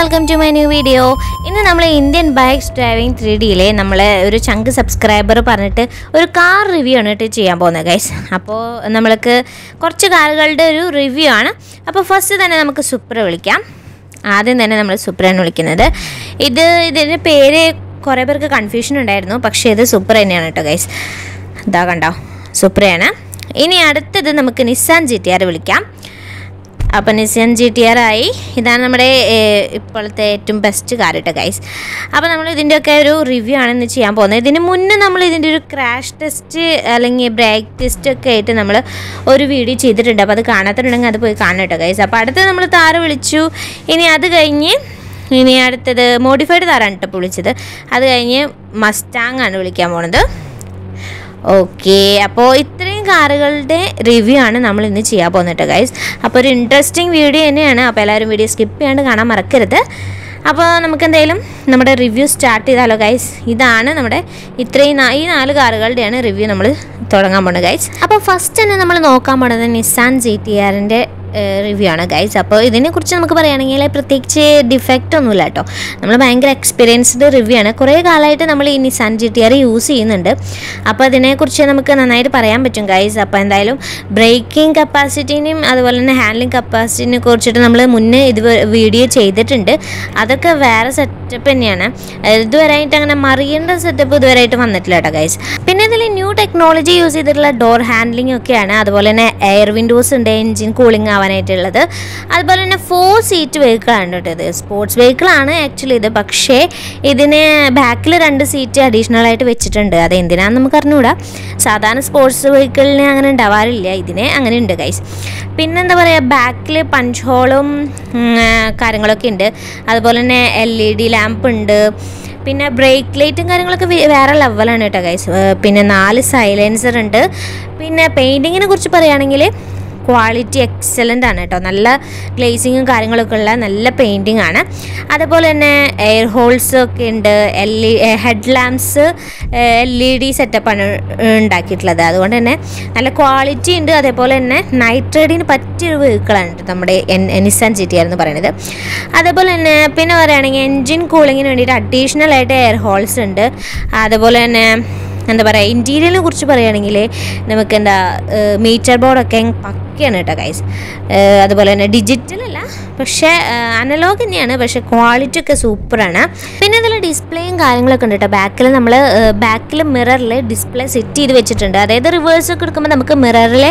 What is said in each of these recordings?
welcome to my new video ഇന്ന് നമ്മൾ Indian bikes driving three ഡിയിലെ നമ്മൾ ഒരു ചങ്ക് സബ്സ്ക്രൈബർ പറഞ്ഞിട്ട് ഒരു കാർ റിവ്യൂ ആണ് കേട്ടോ ചെയ്യാൻ പോകുന്നത് ഗൈസ് അപ്പോൾ നമ്മൾക്ക് കുറച്ച് കാറുകളുടെ ഒരു റിവ്യൂ ആണ് അപ്പോൾ ഫസ്റ്റ് തന്നെ നമുക്ക് സുപ്ര വിളിക്കാം ആദ്യം തന്നെ നമ്മൾ സുപ്രയാണ് വിളിക്കുന്നത് ഇത് ഇതിൻ്റെ പേര് കുറേ പേർക്ക് കൺഫ്യൂഷൻ ഉണ്ടായിരുന്നു പക്ഷേ ഇത് സുപ്ര തന്നെയാണ് കേട്ടോ ഗൈസ് ഇതാ കണ്ടോ സുപ്രയാണ് ഇനി അടുത്തത് നമുക്ക് നിസാൻ ജി ടി ആർ വിളിക്കാം അപ്പം നിസിയൻ ജി ടി ആർ ആയി ഇതാണ് നമ്മുടെ ഏഹ്, ഇപ്പോഴത്തെ ഏറ്റവും ബെസ്റ്റ് കാർ കേട്ടോ ഗൈസ് അപ്പോൾ നമ്മൾ ഇതിൻ്റെയൊക്കെ ഒരു റിവ്യൂ ആണ് ഇന്ന് ചെയ്യാൻ പോകുന്നത് ഇതിന് മുന്നേ നമ്മൾ ഇതിൻ്റെ ഒരു ക്രാഷ് ടെസ്റ്റ് അല്ലെങ്കിൽ ബ്രേക്ക് ടെസ്റ്റ് ഒക്കെ ആയിട്ട് നമ്മൾ ഒരു വീഡിയോ ചെയ്തിട്ടുണ്ട് അപ്പോൾ അത് കാണാത്തുണ്ടെങ്കിൽ അത് പോയി കാണണം കേട്ടോ ഗൈസ് അപ്പോൾ അടുത്ത് നമ്മൾ താറ് വിളിച്ചു ഇനി അത് കഴിഞ്ഞ് ഇനി അടുത്തത് മോഡിഫൈഡ് താറാണ് കേട്ടോ ഇപ്പോൾ വിളിച്ചത് അത് കഴിഞ്ഞ് മസ്റ്റാങ് ആണ് വിളിക്കാൻ പോണത് ഓക്കെ അപ്പോൾ ഇത്രയും കാറുകളുടെ റിവ്യൂ ആണ് നമ്മൾ ഇന്ന് ചെയ്യാൻ പോകുന്നത് ഗൈസ് അപ്പോൾ ഒരു ഇൻട്രസ്റ്റിംഗ് വീഡിയോ തന്നെയാണ് അപ്പോൾ എല്ലാവരും വീഡിയോ സ്കിപ്പ് ചെയ്യാണ്ട് കാണാൻ മറക്കരുത് അപ്പോൾ നമുക്ക് എന്തായാലും നമ്മുടെ റിവ്യൂ സ്റ്റാർട്ട് ചെയ്താലോ ഗൈസ് ഇതാണ് നമ്മുടെ ഇത്രയും നാ- ഈ നാല് കാറുകളുടെയാണ് റിവ്യൂ നമ്മൾ തുടങ്ങാൻ പോകുന്നത് ഗൈസ് അപ്പോൾ ഫസ്റ്റ് തന്നെ നമ്മൾ നോക്കാൻ പോണത് നിസാൻ ജി ടി ആറിൻ്റെ റിവ്യൂ ആണ് ഗൈസ് അപ്പോൾ ഇതിനെക്കുറിച്ച് നമുക്ക് പറയുകയാണെങ്കിൽ പ്രത്യേകിച്ച് ഡിഫക്റ്റ് ഒന്നുമില്ല കേട്ടോ നമ്മൾ ഭയങ്കര എക്സ്പീരിയൻസ്ഡ് റിവ്യൂ ആണ് കുറേ കാലമായിട്ട് നമ്മൾ ഈ Nissan G T R use ചെയ്യുന്നുണ്ട് അപ്പോൾ അതിനെക്കുറിച്ച് നമുക്ക് നന്നായിട്ട് പറയാൻ പറ്റും ഗൈസ് അപ്പോൾ എന്തായാലും ബ്രേക്കിംഗ് കപ്പാസിറ്റിനെയും അതുപോലെ തന്നെ ഹാൻഡ്ലിംഗ് കപ്പാസിറ്റിനെ കുറിച്ചിട്ട് നമ്മൾ മുന്നേ ഇത് വീഡിയോ ചെയ്തിട്ടുണ്ട് അതൊക്കെ വേറെ സെറ്റപ്പ് തന്നെയാണ് ഇതുവരെയായിട്ട് അങ്ങനെ മറിയേണ്ട സെറ്റപ്പ് ഇതുവരെയായിട്ട് വന്നിട്ടില്ല കേട്ടോ ഗൈസ് പിന്നെ ഇതിൽ ന്യൂ ടെക്നോളജി യൂസ് ചെയ്തിട്ടുള്ള ഡോർ ഹാൻഡ്ലിംഗ് ഒക്കെയാണ് അതുപോലെ തന്നെ എയർ വിൻഡോസ് ഉണ്ട് എൻജിൻ കൂളിംഗ് ആവാനായിട്ടുള്ളത് അതുപോലെ തന്നെ ഫോർ സീറ്റ് വെഹിക്കിളാണ് കേട്ടോ ഇത് സ്പോർട്സ് വെഹിക്കിളാണ് ആക്ച്വലി ഇത് പക്ഷേ ഇതിന് ബാക്കിൽ രണ്ട് സീറ്റ് അഡീഷണൽ ആയിട്ട് വെച്ചിട്ടുണ്ട് അത് എന്തിനാണെന്ന് നമുക്ക് അറിഞ്ഞുകൂടാ സാധാരണ സ്പോർട്സ് വെഹിക്കിളിന് അങ്ങനെ ഉണ്ടാവാറില്ല ഇതിന് അങ്ങനെ ഉണ്ട് ഗൈസ് പിന്നെന്താ പറയുക ബാക്കിൽ പഞ്ച് ഹോളും കാര്യങ്ങളൊക്കെ ഉണ്ട് അതുപോലെ തന്നെ എൽ ഇ ഡി ലാമ്പ് ഉണ്ട് പിന്നെ ബ്രേക്ക് ലൈറ്റും കാര്യങ്ങളൊക്കെ വേ- വേറെ ലെവലാണ് കേട്ടോ ഗൈസ് പിന്നെ നാല് സൈലൻസർ ഉണ്ട് പിന്നെ പെയിൻറ്റിങ്ങിനെ കുറിച്ച് പറയുകയാണെങ്കിൽ ക്വാളിറ്റി എക്സലൻ്റ് ആണ് കേട്ടോ നല്ല ഗ്ലേസിങ്ങും കാര്യങ്ങളൊക്കെ ഉള്ള നല്ല പെയിൻറ്റിംഗ് ആണ് അതുപോലെ തന്നെ എയർ ഹോൾസ് ഒക്കെ ഉണ്ട് L E head lamps L E D സെറ്റപ്പാണ് ഉണ്ടാക്കിയിട്ടുള്ളത് അതുകൊണ്ട് തന്നെ നല്ല ക്വാളിറ്റി ഉണ്ട് അതേപോലെ തന്നെ നൈറ്റ് റൈഡിന് പറ്റിയൊരു വെഹിക്കിളാണ് ട്ടോ നമ്മുടെ എൻ- നിസാൻ ജി ടി ആർ എന്ന് പറയുന്നത് അതേപോലെ തന്നെ പിന്നെ പറയുകയാണെങ്കിൽ എൻജിൻ കൂളിങ്ങിന് വേണ്ടിയിട്ട് അഡീഷണൽ ആയിട്ട് എയർ ഹോൾസ് ഉണ്ട് അതുപോലെ തന്നെ എന്താ പറയുക ഇൻറ്റീരിയലിനെ കുറിച്ച് പറയുകയാണെങ്കിൽ നമുക്ക് എന്താ മീറ്റർ ബോർഡൊക്കെ പക്കയാണ് കേട്ടോ ഗൈസ് അതുപോലെ തന്നെ ഡിജിറ്റൽ അല്ല പക്ഷേ അനലോഗ് തന്നെയാണ് പക്ഷേ ക്വാളിറ്റി ഒക്കെ സൂപ്പറാണ് പിന്നെ ഇതിൽ ഡിസ്പ്ലേയും കാര്യങ്ങളൊക്കെ ഉണ്ട് കേട്ടോ ബാക്കിൽ നമ്മൾ ബാക്കിൽ മിററിൽ ഡിസ്പ്ലേ സെറ്റ് ചെയ്ത് വെച്ചിട്ടുണ്ട് അതായത് റിവേഴ്സ് ഒക്കെ എടുക്കുമ്പോൾ നമുക്ക് മിററിലെ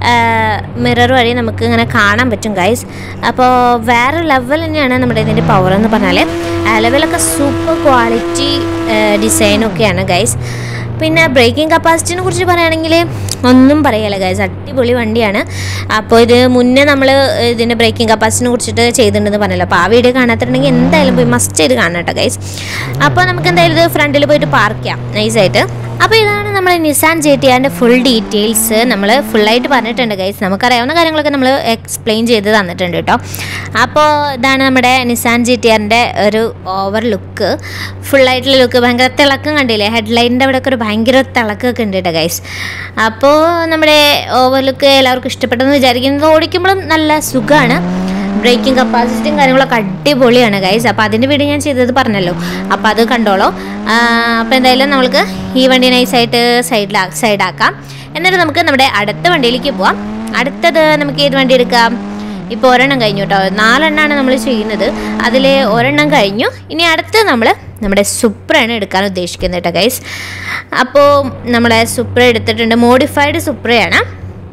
മിറർ വഴി നമുക്ക് ഇങ്ങനെ കാണാൻ പറ്റും ഗൈസ് അപ്പോൾ വേറെ ലെവൽ തന്നെയാണ് നമ്മുടെ ഇതിൻ്റെ പവർ എന്ന് പറഞ്ഞാൽ ആ ലെവലൊക്കെ സൂപ്പർ ക്വാളിറ്റി ഡിസൈനൊക്കെയാണ് ഗൈസ് പിന്നെ ബ്രേക്കിംഗ് കപ്പാസിറ്റിനെ കുറിച്ച് പറയുകയാണെങ്കിൽ ഒന്നും പറയല്ല ഗൈസ് അടിപൊളി വണ്ടിയാണ് അപ്പോൾ ഇത് മുന്നേ നമ്മൾ ഇതിൻ്റെ ബ്രേക്കിംഗ് കപ്പാസിറ്റിനെ കുറിച്ചിട്ട് ചെയ്തിട്ടുണ്ടെന്ന് പറഞ്ഞല്ലോ അപ്പോൾ ആ വീഡിയോ കാണാത്തിട്ടുണ്ടെങ്കിൽ എന്തായാലും പോയി മസ്റ്റ് ചെയ്ത് കാണണം കേട്ടോ ഗൈസ് അപ്പോൾ നമുക്ക് എന്തായാലും ഇത് ഫ്രണ്ടിൽ പോയിട്ട് പാർക്ക് ചെയ്യാം നൈസായിട്ട് അപ്പോൾ ഇതാണ് നമ്മുടെ നിസാൻ ജെ ടി ആറിൻ്റെ ഫുൾ ഡീറ്റെയിൽസ് നമ്മൾ ഫുള്ളായിട്ട് പറഞ്ഞിട്ടുണ്ട് ഗൈസ് നമുക്കറിയാവുന്ന കാര്യങ്ങളൊക്കെ നമ്മൾ എക്സ്പ്ലെയിൻ ചെയ്ത് തന്നിട്ടുണ്ട് കേട്ടോ അപ്പോൾ ഇതാണ് നമ്മുടെ നിസാൻ ജി ടി ആറിൻ്റെ ഒരു ഓവർ ലുക്ക് ഫുള്ളായിട്ടുള്ള ലുക്ക് ഭയങ്കര തിളക്കം കണ്ടില്ലേ ഹെഡ്ലൈറ്റിൻ്റെ അവിടെയൊക്കെ ഒരു ഭയങ്കര തിളക്കമൊക്കെ ഉണ്ട് കേട്ടോ ഗൈസ് അപ്പോൾ നമ്മുടെ ഓവർ ലുക്ക് എല്ലാവർക്കും ഇഷ്ടപ്പെട്ടെന്ന് വിചാരിക്കുന്നത് ഓടിക്കുമ്പോഴും നല്ല സുഖമാണ് ബ്രേക്കിംഗ് കപ്പാസിറ്റിയും കാര്യങ്ങളൊക്കെ അടിപൊളിയാണ് ഗൈസ് അപ്പോൾ അതിൻ്റെ വീഡിയോ ഞാൻ ചെയ്തത് പറഞ്ഞല്ലോ അപ്പോൾ അത് കണ്ടോളൂ അപ്പോൾ എന്തായാലും നമ്മൾക്ക് ഈ വണ്ടി നൈസായിട്ട് സൈഡിലാ സൈഡാക്കാം എന്നിട്ട് നമുക്ക് നമ്മുടെ അടുത്ത വണ്ടിയിലേക്ക് പോവാം അടുത്തത് നമുക്ക് ഏത് വണ്ടി എടുക്കാം ഇപ്പോൾ ഒരെണ്ണം കഴിഞ്ഞു കേട്ടോ നാലെണ്ണമാണ് നമ്മൾ ചെയ്യുന്നത് അതിൽ ഒരെണ്ണം കഴിഞ്ഞു ഇനി അടുത്ത് നമ്മൾ നമ്മുടെ സുപ്രയാണ് എടുക്കാൻ ഉദ്ദേശിക്കുന്നത് കേട്ടോ ഗൈസ് അപ്പോൾ നമ്മളെ സുപ്ര എടുത്തിട്ടുണ്ട് മോഡിഫൈഡ് സുപ്രയാണ്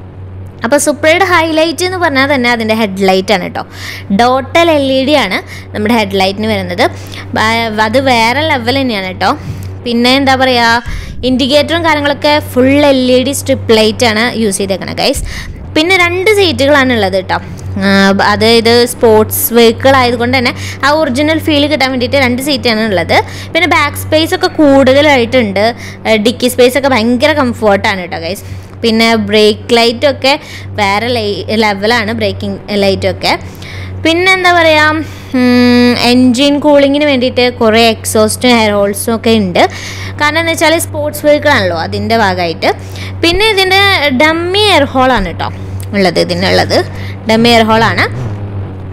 അപ്പോൾ സുപ്രയുടെ ഹൈലൈറ്റ് എന്ന് പറഞ്ഞാൽ തന്നെ അതിൻ്റെ ഹെഡ്ലൈറ്റ് ആണ് കേട്ടോ ഡോട്ടൽ എൽ ഇ ഡി ആണ് നമ്മുടെ ഹെഡ്ലൈറ്റിന് വരുന്നത് ബ- അത് വേറെ ലെവൽ തന്നെയാണ് കേട്ടോ പിന്നെ എന്താ പറയുക ഇൻഡിക്കേറ്ററും കാര്യങ്ങളൊക്കെ full L E D strip light ആണ് യൂസ് ചെയ്തേക്കണത് ഗൈസ് പിന്നെ രണ്ട് സീറ്റുകളാണ് ഉള്ളത് കേട്ടോ ആ, അത് ഇത് സ്പോർട്സ് വെഹിക്കിൾ ആയതുകൊണ്ട് തന്നെ ആ ഒറിജിനൽ ഫീൽ കിട്ടാൻ വേണ്ടിയിട്ട് രണ്ട് സീറ്റാണ് ഉള്ളത് പിന്നെ ബാക്ക് സ്പേസ് ഒക്കെ കൂടുതലായിട്ടുണ്ട് ഡിക്കി സ്പേസ് ഒക്കെ ഭയങ്കര കംഫർട്ടാണ് കേട്ടോ ഗൈസ് പിന്നെ ബ്രേക്ക് ലൈറ്റൊക്കെ വേറെ ലൈ ലെവലാണ് ബ്രേക്കിംഗ് ലൈറ്റൊക്കെ പിന്നെ എന്താ പറയുക എൻജിൻ കൂളിങ്ങിന് വേണ്ടിയിട്ട് കുറേ എക്സോസ്റ്റും എയർ ഹോൾസും ഒക്കെ ഉണ്ട് കാരണം എന്ന് വെച്ചാൽ സ്പോർട്സ് വെഹിക്കിൾ ആണല്ലോ അതിൻ്റെ ഭാഗമായിട്ട് പിന്നെ ഇതിൻ്റെ ഡമ്മി എയർ ഹോളാണ് കേട്ടോ ഉള്ളത് ഇതിനുള്ളത് ഡമ്മി എയർ ഹോളാണ്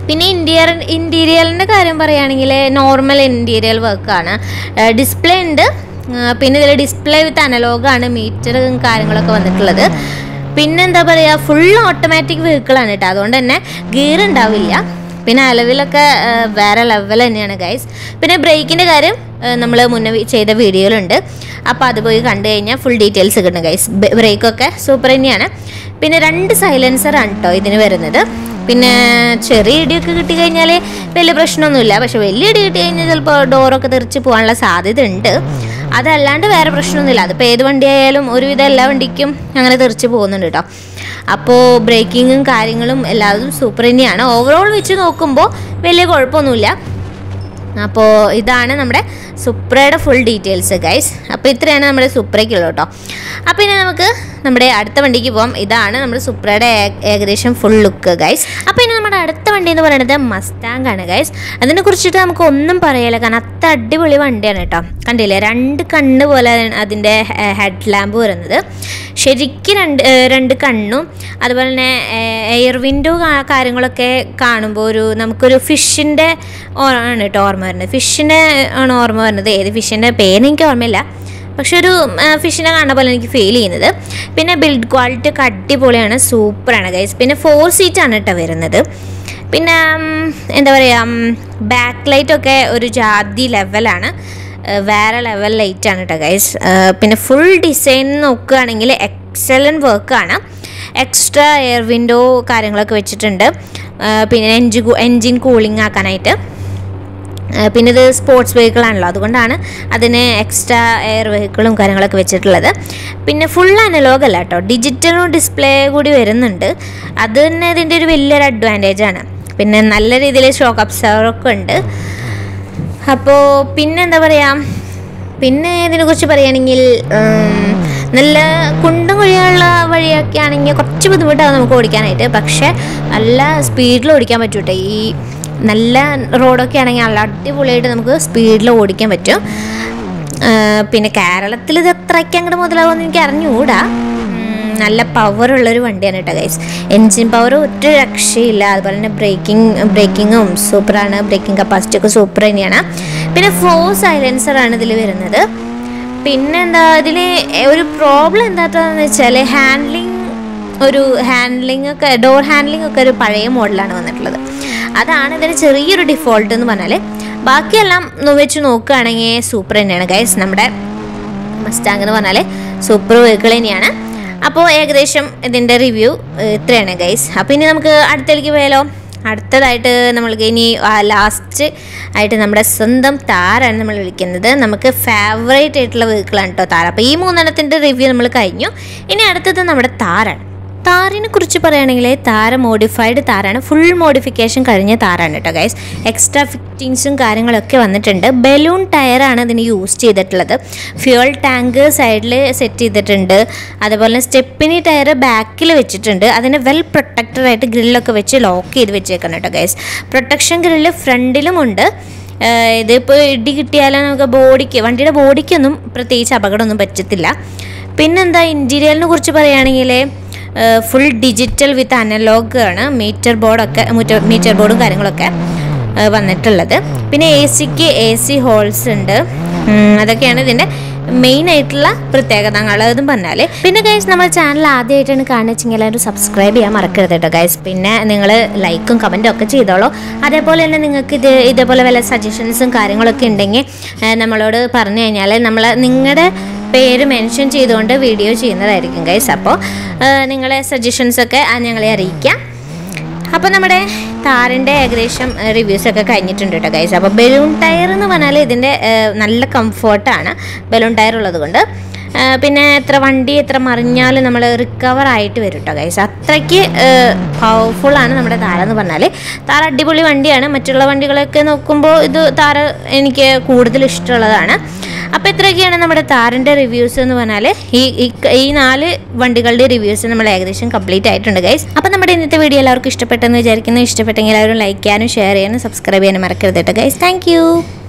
പിന്നെ ഇൻറ്റീരിയർ ഇൻറ്റീരിയലിൻ്റെ കാര്യം പറയുകയാണെങ്കിൽ നോർമൽ ഇൻറ്റീരിയൽ വർക്കാണ് ഡിസ്പ്ലേ ഉണ്ട് ആ, പിന്നെ ഇതിൽ ഡിസ്പ്ലേ വിത്ത് അനലോഗാണ് മീറ്ററും കാര്യങ്ങളൊക്കെ വന്നിട്ടുള്ളത് പിന്നെ എന്താ പറയുക ഫുൾ ഓട്ടോമാറ്റിക് വെഹിക്കിളാണ് കേട്ടോ അതുകൊണ്ട് തന്നെ ഗിയർ ഉണ്ടാവില്ല പിന്നെ അളവിലൊക്കെ ആ, വേറെ ലെവൽ തന്നെയാണ് ഗൈസ് പിന്നെ ബ്രേക്കിൻ്റെ കാര്യം നമ്മൾ മുന്നേ വി- ചെയ്ത വീഡിയോയിലുണ്ട് അപ്പോൾ അത് പോയി കണ്ടു കഴിഞ്ഞാൽ ഫുൾ ഡീറ്റെയിൽസ് കിട്ടും ഗൈസ് ബ്രേക്കൊക്കെ സൂപ്പർ തന്നെയാണ് പിന്നെ രണ്ട് സൈലൻസറാണ് കേട്ടോ ഇതിന് വരുന്നത് പിന്നെ ചെറിയ ഇടിയൊക്കെ കിട്ടി കഴിഞ്ഞാൽ വലിയ പ്രശ്നമൊന്നുമില്ല പക്ഷെ വലിയ ഇടി കിട്ടി കഴിഞ്ഞാൽ ചിലപ്പോൾ ഡോറൊക്കെ തെറിച്ച് പോകാനുള്ള സാധ്യത ഉണ്ട് അതല്ലാണ്ട് വേറെ പ്രശ്നമൊന്നുമില്ല അതിപ്പോൾ ഏത് വണ്ടി ആയാലും ഒരുവിധം എല്ലാ വണ്ടിക്കും അങ്ങനെ തെറിച്ച് പോകുന്നുണ്ട് കേട്ടോ അപ്പോൾ ബ്രേക്കിങ്ങും കാര്യങ്ങളും എല്ലാതും സൂപ്പർ തന്നെയാണ് ഓവറോൾ വെച്ച് നോക്കുമ്പോൾ വലിയ കുഴപ്പമൊന്നുമില്ല അപ്പോൾ ഇതാണ് നമ്മുടെ സുപ്രയുടെ ഫുൾ ഡീറ്റെയിൽസ് ഗൈസ് അപ്പോൾ ഇത്രയാണ് നമ്മുടെ സുപ്രയ്ക്കുള്ളത് കേട്ടോ അപ്പോൾ ഇനി നമുക്ക് നമ്മുടെ അടുത്ത വണ്ടിക്ക് പോകാം ഇതാണ് നമ്മുടെ സുപ്രയുടെ ഏ- ഏകദേശം ഫുൾ ലുക്ക് ഗൈസ് അപ്പോൾ ഇനി നമ്മുടെ അടുത്ത വണ്ടി എന്ന് പറയുന്നത് മസ്താങ് ആണ് ഗൈസ് അതിനെ കുറിച്ചിട്ട് നമുക്ക് ഒന്നും പറയില്ല കാരണം അത്ര അടിപൊളി വണ്ടിയാണ് കേട്ടോ കണ്ടില്ലേ രണ്ട് കണ്ണ് പോലെ അതിൻ്റെ ഹെഡ് ലാമ്പ് വരുന്നത് ശരിക്കും രണ്ട് ഏ, രണ്ട് കണ്ണും അതുപോലെ തന്നെ എയർ വിൻഡോ കാര്യങ്ങളൊക്കെ കാണുമ്പോൾ ഒരു നമുക്കൊരു ഫിഷിൻ്റെ ആണ് കേട്ടോ ഓർമ്മ വരുന്നത് ഫിഷിൻ്റെ ആണ് ഓർമ്മ വരുന്നത് ഏത് ഫിഷിൻ്റെ പേര് എനിക്ക് ഓർമ്മയില്ല പക്ഷെ ഒരു ഫിഷിനെ കാണുന്ന പോലെ എനിക്ക് ഫീൽ ചെയ്യുന്നത് പിന്നെ ബിൽഡ് ക്വാളിറ്റി ഒക്കെ അടിപൊളിയാണ് സൂപ്പറാണ് ഗൈസ് പിന്നെ ഫോർ സീറ്റാണ് കേട്ടോ വരുന്നത് പിന്നെ ഉം, എന്താ പറയുക ബാക്ക് ലൈറ്റൊക്കെ ഒരു ജാതി ലെവലാണ് ഏഹ് വേറെ ലെവൽ ലൈറ്റ് ആണ് കേട്ടോ ഗൈസ് പിന്നെ ഫുൾ ഡിസൈൻ നോക്കുകയാണെങ്കിൽ എക്സലൻറ്റ് വർക്കാണ് എക്സ്ട്രാ എയർ വിൻഡോ കാര്യങ്ങളൊക്കെ വെച്ചിട്ടുണ്ട് ഏഹ് പിന്നെ എൻജി എൻജിൻ കൂളിംഗ് ആക്കാനായിട്ട് ഏഹ് പിന്നെ ഇത് സ്പോർട്സ് വെഹിക്കിൾ ആണല്ലോ അതുകൊണ്ടാണ് അതിന് എക്സ്ട്രാ എയർ വെഹിക്കിളും കാര്യങ്ങളൊക്കെ വെച്ചിട്ടുള്ളത് പിന്നെ ഫുൾ അനലോഗ് അല്ല കേട്ടോ ഡിജിറ്റലും ഡിസ്പ്ലേ കൂടി വരുന്നുണ്ട് അത് തന്നെ ഇതിൻ്റെ ഒരു വലിയൊരു അഡ്വാൻറ്റേജ് ആണ് പിന്നെ നല്ല രീതിയിൽ ഷോക്ക് അബ്സർവറൊക്കെ ഉണ്ട് അപ്പോൾ പിന്നെ എന്താ പറയുക പിന്നെ ഇതിനെക്കുറിച്ച് പറയുകയാണെങ്കിൽ ഉം, നല്ല കുണ്ടും കുഴിയുള്ള വഴിയൊക്കെ ആണെങ്കിൽ കുറച്ച് ബുദ്ധിമുട്ടാവും നമുക്ക് ഓടിക്കാനായിട്ട് പക്ഷേ നല്ല സ്പീഡിൽ ഓടിക്കാൻ പറ്റും കേട്ടോ ഈ നല്ല റോഡൊക്കെ ആണെങ്കിൽ നല്ല അടിപൊളിയായിട്ട് നമുക്ക് സ്പീഡിൽ ഓടിക്കാൻ പറ്റും ആ, പിന്നെ കേരളത്തിൽ ഇത് എത്രയ്ക്ക് അങ്ങോട്ട് മുതലാവുമെന്ന് എനിക്ക് അറിഞ്ഞുകൂടാ ഉം, നല്ല പവറുള്ളൊരു വണ്ടിയാണ് കേട്ടോ ഗൈസ് എൻജിൻ പവർ ഒറ്റ രക്ഷയില്ല അതുപോലെ തന്നെ ബ്രേക്കിംഗ് ബ്രേക്കിങ്ങും സൂപ്പറാണ് ബ്രേക്കിംഗ് കപ്പാസിറ്റി ഒക്കെ സൂപ്പർ തന്നെയാണ് പിന്നെ ഫോർ സൈലൻസറാണ് ഇതിൽ വരുന്നത് പിന്നെ എന്താ ഇതിൽ ഒരു പ്രോബ്ലം എന്താണെന്ന് വെച്ചാൽ ഹാൻഡ്ലിങ് ഒരു ഹാൻഡ്ലിംഗ് ഒക്കെ ഡോർ ഹാൻഡ്ലിംഗ് ഒക്കെ ഒരു പഴയ മോഡലാണ് വന്നിട്ടുള്ളത് അതാണ് ഇതിന് ചെറിയൊരു ഡിഫോൾട്ട് എന്ന് പറഞ്ഞാൽ ബാക്കിയെല്ലാം നോ- വെച്ച് നോക്കുകയാണെങ്കിൽ സൂപ്പർ തന്നെയാണ് ഗൈസ് നമ്മുടെ മസ്റ്റാങ് എന്ന് പറഞ്ഞാൽ സൂപ്പർ വെഹിക്കിൾ തന്നെയാണ് അപ്പോൾ ഏകദേശം ഇതിൻ്റെ റിവ്യൂ ഇത്രയാണ് ഗൈസ് അപ്പോൾ ഇനി നമുക്ക് അടുത്തേക്ക് പോയാലോ അടുത്തതായിട്ട് നമ്മൾക്ക് ഇനി ലാസ്റ്റ് ആയിട്ട് നമ്മുടെ സ്വന്തം താരാണ് നമ്മൾ വിളിക്കുന്നത് നമുക്ക് ഫേവറേറ്റ് ആയിട്ടുള്ള വെഹിക്കിളാണ് കേട്ടോ താര അപ്പോൾ ഈ മൂന്നെണ്ണത്തിൻ്റെ റിവ്യൂ നമ്മൾ കഴിഞ്ഞു ഇനി അടുത്തത് നമ്മുടെ താരാണ് താറിനെ കുറിച്ച് പറയുകയാണെങ്കിൽ താര മോഡിഫൈഡ് താരാണ് ഫുൾ മോഡിഫിക്കേഷൻ കഴിഞ്ഞ താരാണ് കേട്ടോ ഗൈസ് എക്സ്ട്രാ ഫിറ്റിങ്സും കാര്യങ്ങളൊക്കെ വന്നിട്ടുണ്ട് ബലൂൺ ടയറാണ് ഇതിന് യൂസ് ചെയ്തിട്ടുള്ളത് ഫ്യൂൾ ടാങ്ക് സൈഡിൽ സെറ്റ് ചെയ്തിട്ടുണ്ട് അതുപോലെ സ്റ്റെപ്പിനി ടയർ ബാക്കിൽ വെച്ചിട്ടുണ്ട് അതിന് വെൽ പ്രൊട്ടക്റ്റഡ് ആയിട്ട് ഗ്രില്ലൊക്കെ വെച്ച് ലോക്ക് ചെയ്ത് വെച്ചേക്കണം കേട്ടോ ഗൈസ് പ്രൊട്ടക്ഷൻ ഗ്രില്ല് ഫ്രണ്ടിലുമുണ്ട് ഏഹ് ഇതിപ്പോൾ ഇടി കിട്ടിയാലും നമുക്ക് ബോഡിക്ക് വണ്ടിയുടെ ബോഡിക്കൊന്നും പ്രത്യേകിച്ച് അപകടമൊന്നും പറ്റത്തില്ല പിന്നെന്താ ഇൻറ്റീരിയലിനെ കുറിച്ച് പറയുകയാണെങ്കിൽ ഫുൾ ഡിജിറ്റൽ വിത്ത് അനലോഗ് ആണ് മീറ്റർ ബോർഡൊക്കെ മീറ്റർ ബോർഡും കാര്യങ്ങളൊക്കെ ഏഹ് വന്നിട്ടുള്ളത് പിന്നെ എ സിക്ക് എ സി ഹോൾസ് ഉണ്ട് ഉം, അതൊക്കെയാണ് ഇതിൻ്റെ മെയിൻ ആയിട്ടുള്ള പ്രത്യേകതകൾ എന്നും പറഞ്ഞാൽ പിന്നെ ഗൈസ് നമ്മൾ ചാനൽ ആദ്യമായിട്ടാണ് കാണുന്നത് വെച്ചെങ്കിൽ എല്ലാവരും സബ്സ്ക്രൈബ് ചെയ്യാൻ മറക്കരുത് കേട്ടോ ഗൈസ് പിന്നെ നിങ്ങൾ ലൈക്കും കമൻറ്റും ഒക്കെ ചെയ്തോളൂ അതേപോലെ തന്നെ നിങ്ങൾക്ക് ഇത് ഇതേപോലെ വല്ല സജഷൻസും കാര്യങ്ങളൊക്കെ ഉണ്ടെങ്കിൽ ഏഹ് നമ്മളോട് പറഞ്ഞു കഴിഞ്ഞാൽ നമ്മൾ നിങ്ങളുടെ പേര് മെൻഷൻ ചെയ്തുകൊണ്ട് വീഡിയോ ചെയ്യുന്നതായിരിക്കും ഗൈസ് അപ്പോൾ നിങ്ങളെ സജഷൻസൊക്കെ ഞങ്ങളെ അറിയിക്കാം അപ്പോൾ നമ്മുടെ താറിൻ്റെ ഏകദേശം റിവ്യൂസ് ഒക്കെ കഴിഞ്ഞിട്ടുണ്ട് കേട്ടോ ഗൈസ് അപ്പോൾ ബലൂൺ ടയർ എന്ന് പറഞ്ഞാൽ ഇതിൻ്റെ ഏഹ്, നല്ല കംഫർട്ടാണ് ബലൂൺ ടയർ ഉള്ളത് കൊണ്ട് ഏഹ്, പിന്നെ എത്ര വണ്ടി എത്ര മറിഞ്ഞാലും നമ്മൾ റിക്കവർ ആയിട്ട് വരും കേട്ടോ ഗൈസ് അത്രയ്ക്ക് പവർഫുൾ ആണ് നമ്മുടെ താര എന്ന് പറഞ്ഞാൽ താര അടിപൊളി വണ്ടിയാണ് മറ്റുള്ള വണ്ടികളൊക്കെ നോക്കുമ്പോൾ ഇത് താര എനിക്ക് കൂടുതൽ ഇഷ്ടമുള്ളതാണ് അപ്പോൾ ഇത്രയൊക്കെയാണ് നമ്മുടെ താറിൻ്റെ റിവ്യൂസ് എന്ന് പറഞ്ഞാൽ ഈ ഈ- ഈ നാല് വണ്ടികളുടെ റിവ്യൂസ് നമ്മൾ ഏകദേശം കംപ്ലീറ്റ് ആയിട്ടുണ്ട് ഗൈസ് അപ്പോൾ നമ്മുടെ ഇന്നത്തെ വീഡിയോ എല്ലാവർക്കും ഇഷ്ടപ്പെട്ടെന്ന് വിചാരിക്കുന്നു ഇഷ്ടപ്പെട്ടെങ്കിൽ എല്ലാവരും ലൈക്ക് ചെയ്യാനും ഷെയർ ചെയ്യാനും സബ്സ്ക്രൈബ് ചെയ്യാനും മറക്കരുത് കേട്ടോ ഗൈസ് താങ്ക്